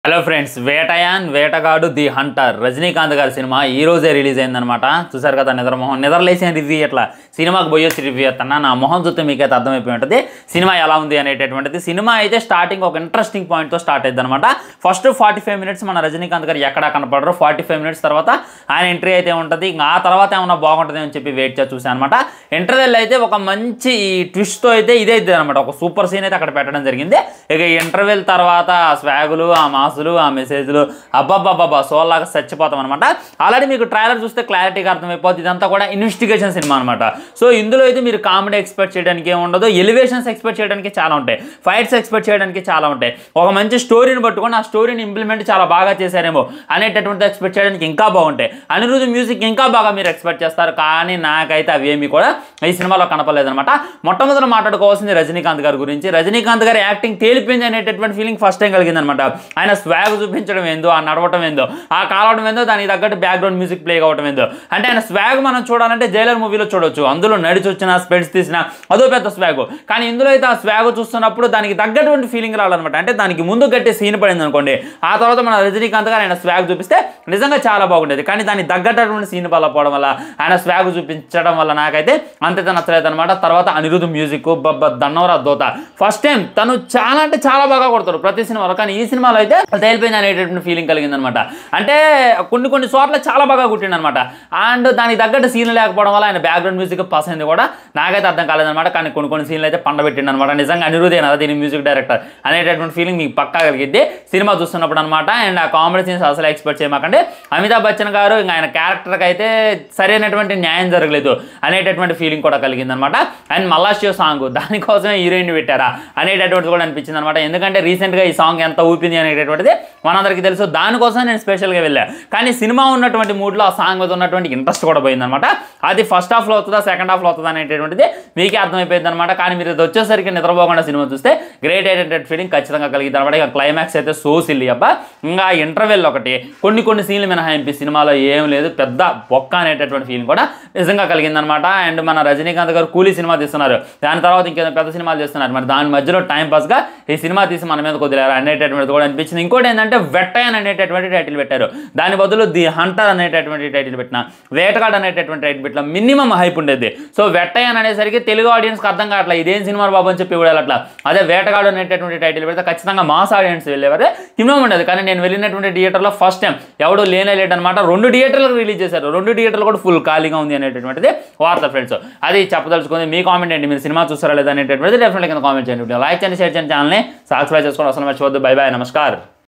hello friends Vettaiyan వేటగాడు the Hunter Rajinikanth గారి cinema ఈ రోజే రిలీజ్ అయిందనమాట చూసారు కదా నిద్రమోహన్ నిద్రలేసిన రివ్యూ ఎట్లా సినిమాకి పోయి వచ్చి రివ్యూ ఎత్తన్నా నా మొహం చూస్తే మీకైతే అర్థమైపోయి ఉంటుంది సినిమా ఎలా ఉంది అనేటటువంటిది సినిమా అయితే స్టార్టింగ్ ఒక ఇంట్రెస్టింగ్ పాయింట్తో స్టార్ట్ అయింది అనమాట ఫస్ట్ ఫార్టీ ఫైవ్ మినిట్స్ మన రజనీకాంత్ గారు ఎక్కడా కనపడరు ఫార్టీ ఫైవ్ మినిట్స్ తర్వాత ఆయన ఎంట్రీ అయితే ఉంటుంది ఇంకా ఆ తర్వాత ఏమన్నా బాగుంటుంది అని చెప్పి వెయిట్ చేసి చూసాను అనమాట ఇంటర్వెల్ అయితే ఒక మంచి ట్విస్ట్తో అయితే ఇదే అవుతుంది అనమాట ఒక సూపర్ సీన్ అయితే అక్కడ పెట్టడం జరిగింది ఇక ఇంటర్వెల్ తర్వాత ఆ స్వాగులు ఆ మాసులు ఆ మెసేజ్లు అబ్బాబ్బాబ్బా సోల్లాగా చచ్చిపోతాం అనమాట ఆల్రెడీ మీకు ట్రైలర్ చూస్తే క్లారిటీగా అర్థమైపోతుంది ఇదంతా కూడా ఇన్వెస్టిగేషన్ సినిమా అనమాట సో ఇందులో అయితే మీరు కామెడీ ఎక్స్పెక్ట్ చేయడానికి ఏమి ఉండదు ఎలివేషన్స్ ఎక్స్పెక్ట్ చేయడానికి చాలా ఉంటాయి ఫైట్స్ ఎక్స్పెక్ట్ చేయడానికి చాలా ఉంటాయి ఒక మంచి స్టోరీని పట్టుకొని ఆ స్టోరీని ఇంప్లిమెంట్ చాలా బాగా చేశారేమో అనేటటువంటి ఎక్స్పెక్ట్ చేయడానికి ఇంకా బాగుంటాయి అనిరుద్ధ్ మ్యూజిక్ ఇంకా బాగా మీరు ఎక్స్పెక్ట్ చేస్తారు కానీ నాకైతే అవి ఏమి కూడా ఈ సినిమాలో కనపడలేదన్నమాట మొట్టమొదటి మాట్లాడుకోవాల్సింది రజనీకాంత్ గారి గురించి రజనీకాంత్ గారి యాక్టింగ్ తేలిపోయింది అనేటటువంటి ఫీలింగ్ ఫస్ట్ టైం కలిగిందనమాట ఆయన స్వాగ్ చూపించడం ఏందో ఆ నడవటం ఏందో ఆ కాలవడం ఏందో దానికి తగ్గట్టు బ్యాక్గ్రౌండ్ మ్యూజిక్ ప్లే కావడం ఏందో అంటే ఆయన స్వాగ్ మనం చూడాలంటే జైలర్ మూవీలో చూడొచ్చు అందులో నడిచి వచ్చిన స్పెడ్స్ తీసిన అదో పెద్ద స్వాగ్ కానీ ఇందులో అయితే ఆ స్వాగ్ చూస్తున్నప్పుడు దానికి తగ్గటువంటి ఫీలింగ్ రావాలన్నమాట అంటే దానికి ముందు గట్టి సీన్ పడింది అనుకోండి ఆ తర్వాత మన రజనీకాంత్ గారు ఆయన స్వాగ్ చూపిస్తే నిజంగా చాలా బాగుండేది కానీ దానికి తగ్గట్టటువంటి సీన్ వల్ల పోవడం వల్ల ఆయన స్వాగ్ చూపించడం వల్ల నాకైతే అంతైతే నచ్చలేదు అనమాట తర్వాత అనిరుద్ధ్ మ్యూజిక్ బబ్బ దన్నవరా దోత ఫస్ట్ టైం తను చాలా అంటే చాలా బాగా కొడతాడు ప్రతి సినిమాలో కానీ ఈ సినిమాలో అయితే తేలిపోయింది అనేటటువంటి ఫీలింగ్ కలిగింది అనమాట అంటే కొన్ని కొన్ని చోట్ల చాలా బాగా కుట్టిండు అనమాట అండ్ దానికి తగ్గట్టు సీన్ లేకపోవడం వల్ల ఆయన బ్యాక్గ్రౌండ్ మ్యూజిక్ పాస్ అయింది కూడా నాకైతే అర్థం కాలేదన్నమాట కానీ కొన్ని కొన్ని సీన్లు అయితే పండబెట్టిండు అనమాట నిజంగా అనిరుద్ధే కదా దీని మ్యూజిక్ డైరెక్టర్ అనేటటువంటి ఫీలింగ్ మీకు పక్కా కలిగిద్ది సినిమా చూస్తున్నప్పుడు అనమాట అండ్ ఆ కామెడీ సీన్స్ అసలు ఎక్స్పెక్ట్ చేయమాకండి అమితాబ్ బచ్చన్ గారు ఇంకా ఆయన క్యారెక్టర్కి అయితే సరైనటువంటి న్యాయం జరగలేదు అనేటటువంటి ఫీలింగ్ కూడా కలిగింది అనమాట అండ్ మల్లాషియో సాంగ్ దానికోసమే హీరోయిన్ పెట్టారా అనేటటువంటిది కూడా అనిపించింది అనమాట ఎందుకంటే రీసెంట్గా ఈ సాంగ్ ఎంత ఊపింది అనేటటువంటిది మనందరికీ తెలుసు దానికోసం నేను స్పెషల్గా వెళ్ళా కానీ సినిమా ఉన్నటువంటి మూడ్లో ఆ సాంగ్ మీద ఉన్నటువంటి ఇంట్రెస్ట్ కూడా పోయిందనమాట అది ఫస్ట్ హాఫ్లో అవుతుందా సెకండ్ హాఫ్లో అవుతుందా అనేటటువంటిది మీకే అర్థమైపోయింది అనమాట కానీ మీరు ఇది వచ్చేసరికి నిద్రపోకుండా సినిమా చూస్తే గ్రేట్ అయినటువంటి ఫీలింగ్ ఖచ్చితంగా కలిగింది అనమాట ఇక క్లైమాక్స్ అయితే సో సిల్లి అబ్బా ఇంకా ఇంటర్వెల్ ఒకటి కొన్ని కొన్ని సీన్లు మినహాయింపి సినిమాలో ఏం లేదు పెద్ద బొక్క అనేటటువంటి ఫీలింగ్ కూడా నిజంగా కలిగిందనమాట అండ్ మన రజనీకాంత్ గారు కూలీ సినిమా తీస్తున్నారు దాని తర్వాత ఇంకేదో పెద్ద సినిమాలు చేస్తున్నారు మరి దాని మధ్యలో టైం పాస్గా ఈ సినిమా తీసి మన మీద కుదిరారు అనేటటువంటిది కూడా అనిపించింది ఇంకోటి ఏంటంటే వెట్టయన్ అనేటటువంటి టైటిల్ పెట్టారు దాని బదులు ది హంటర్ అనేటటువంటి టైటిల్ పెట్టిన వేటగాడ్ అనేటటువంటి టైటిల్ పెట్టిన మినిమం హైప్ ఉండేది సో వెట్టయన్ అనేసరికి తెలుగు ఆడియన్స్కి అర్థం కావట్లేదు ఇదేం సినిమా బాబు అని చెప్పి కూడా అట్లా అదే వేటగాడు అనేటటువంటి టైటిల్ పెడితే ఖచ్చితంగా మాస్ ఆడియన్స్ వెళ్ళేవారు హిమం ఉండేది కానీ నేను వెళ్ళినటువంటి థియేటర్లో ఫస్ట్ టైం ఎవడు లేనే లేట్ అనమాట రెండు థియేటర్లకు రిలీజ్ చేశారు రెండు థియేటర్లు కూడా ఫుల్ ఖాళీగా ఉంది అనేటటువంటిది వార్త ఫ్రెండ్స్ అది చెప్పదలుచుకుంది మీ కామెంట్ ఏంటి మీరు సినిమా చూస్తారా లేదా అనేటటువంటిది డెఫినెట్గా కింద కామెంట్ చేయండి లైక్ చేయండి షేర్ చేయండి ఛానల్ని సబ్స్క్రైబ్ చేసుకోవడం అసలు మర్చిపోద్దు బై బాయ్ నమస్కారం